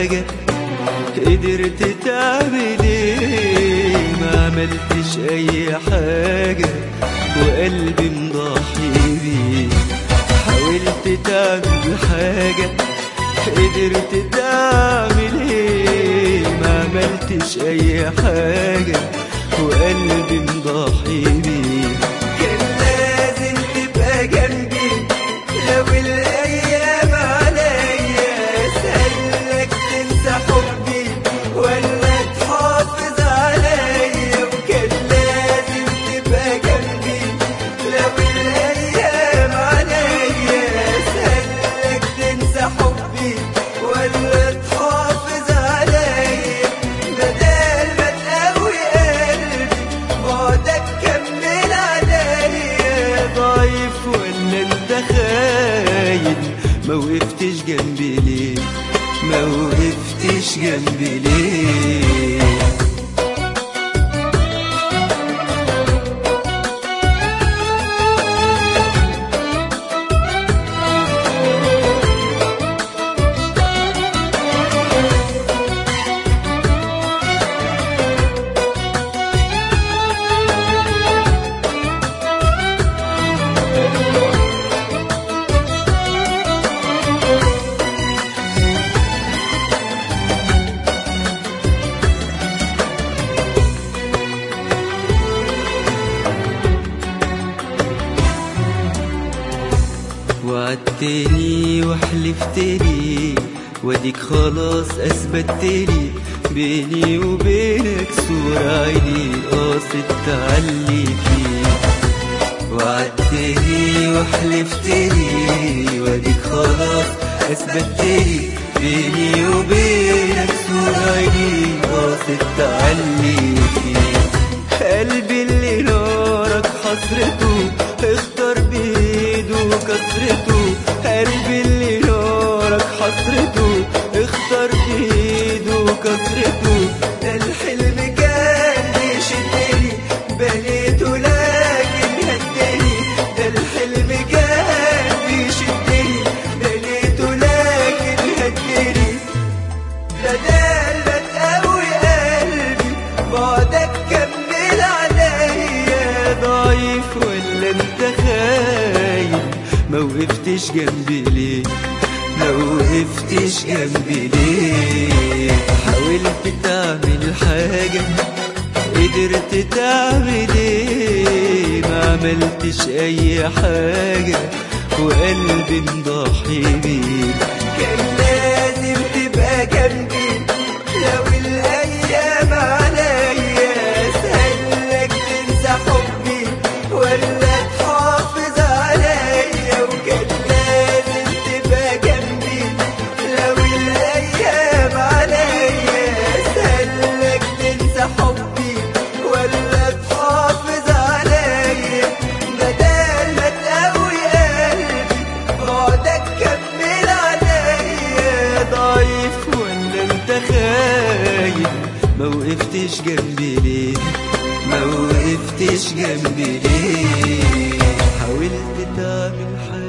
حاجة قدرت تعمل ايه ما عملتش اي حاجة وقلبي مضحي بيه حاولت تعمل حاجة قدرت تعمل ايه ما عملتش اي حاجة وقلبي مضحي بيه كان لازم تبقى جنبي لو الايام عليا اسالك تنسى حبي ولا تحافظ عليا وكان لازم تبقى جنبي لو الايام عليا اسالك تنسى حبي ولا تحافظ عليا بدل ما تقوي قلبي بعدك كمل عليا ضعيف ولا انت خاين ما وقفتش جنبي ليه ما وقفتش جنبي ليه وعدتني وحلفتني واديك خلاص اثبتني بيني وبينك صورة عيني قاصد تعلي فيه وعدتني وحلفتني واديك خلاص اثبتني بيني وبينك صورة عيني قاصد تعلي فيه قلبي اللي نارك حسرته اختار بايده كسرته قلبي اللي نارك حسرته اختار بايده كسرته ده الحلم كان بيشدني بنيته لكن هدني ده الحلم كان بيشدني بنيته لكن هدني بدل ما تقوي قلبي بعدك كمل عليا ضعيف ولا انت خاين ما وقفتش جنبي ليه ما وقفتش جنبي ليه حاولت تعمل حاجة قدرت تعمل ايه ما عملتش اي حاجة وقلبي مضحي بيه كان لازم تبقى جنبي لو الايام عليا اسالك تنسى حبي ولا تحافظ عليا وكان لازم تبقى جنبي لو الايام عليا اسالك تنسى حبي ولا تحافظ عليا بدل ما تقوي قلبي بعدك كمل عليا ضعيف ولا انت خاين ما وقفتش جنبي ليه ما وقفتش جنبي ليه حاولت تعمل حاجة